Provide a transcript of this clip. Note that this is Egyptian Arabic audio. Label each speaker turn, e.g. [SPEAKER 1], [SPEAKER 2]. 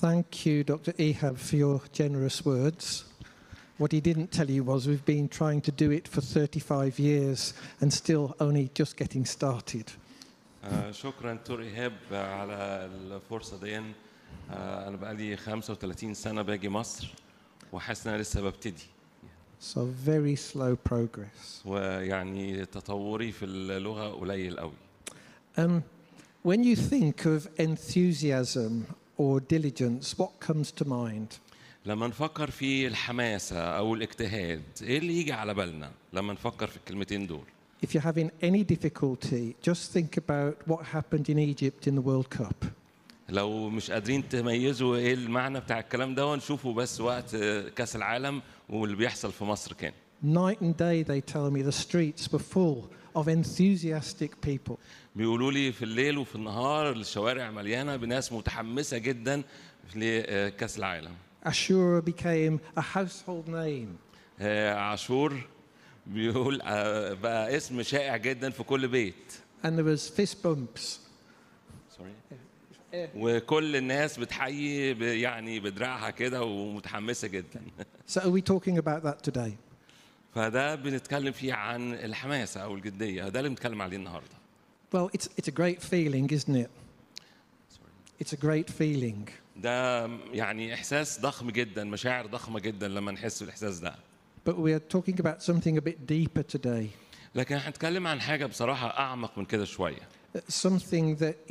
[SPEAKER 1] Thank you, Dr. Ehab, for your generous words. What he didn't tell you was we've been trying to do it for 35 years and still only just getting started.
[SPEAKER 2] آه، شكرا دكتور ايهاب على الفرصه دي آه، انا بقالي 35 سنه باجي مصر وحاسس ان انا لسه ببتدي
[SPEAKER 1] So very slow progress.
[SPEAKER 2] ويعني تطوري في اللغه قليل قوي
[SPEAKER 1] Um, when you think of enthusiasm or diligence, what comes to mind?
[SPEAKER 2] لما نفكر في الحماسه او الاجتهاد ايه اللي يجي على بالنا لما نفكر في الكلمتين دول
[SPEAKER 1] If you're having any difficulty, just think about what happened in Egypt in the World Cup.
[SPEAKER 2] لو مش قادرين تميزوا ايه المعنى بتاع الكلام ده نشوفوا بس وقت آه، كاس العالم واللي بيحصل في مصر كان
[SPEAKER 1] Night and day, they tell me the streets were full of enthusiastic people.
[SPEAKER 2] بيقولوا لي في الليل وفي النهار الشوارع مليانه بناس متحمسه جدا لكاس العالم
[SPEAKER 1] Ashura became a household name.
[SPEAKER 2] آه، عاشور بيقول آه، بقى اسم شائع جدا في كل بيت
[SPEAKER 1] And there was fist bumps.
[SPEAKER 2] وكل الناس بتحيي ب- يعني بدراعها كده ومتحمسه جدا
[SPEAKER 1] So are we talking about that today?
[SPEAKER 2] فده بنتكلم فيه عن الحماسه او الجديه ده اللي بنتكلم عليه النهارده
[SPEAKER 1] Well, it's, it's a great feeling, isn't it? It's a great feeling.
[SPEAKER 2] ده يعني احساس ضخم جدا مشاعر ضخمه جدا لما نحس بالاحساس ده
[SPEAKER 1] But we are talking about something a bit deeper today.
[SPEAKER 2] لكن هنتكلم عن حاجه بصراحه اعمق من كده شويه
[SPEAKER 1] Something that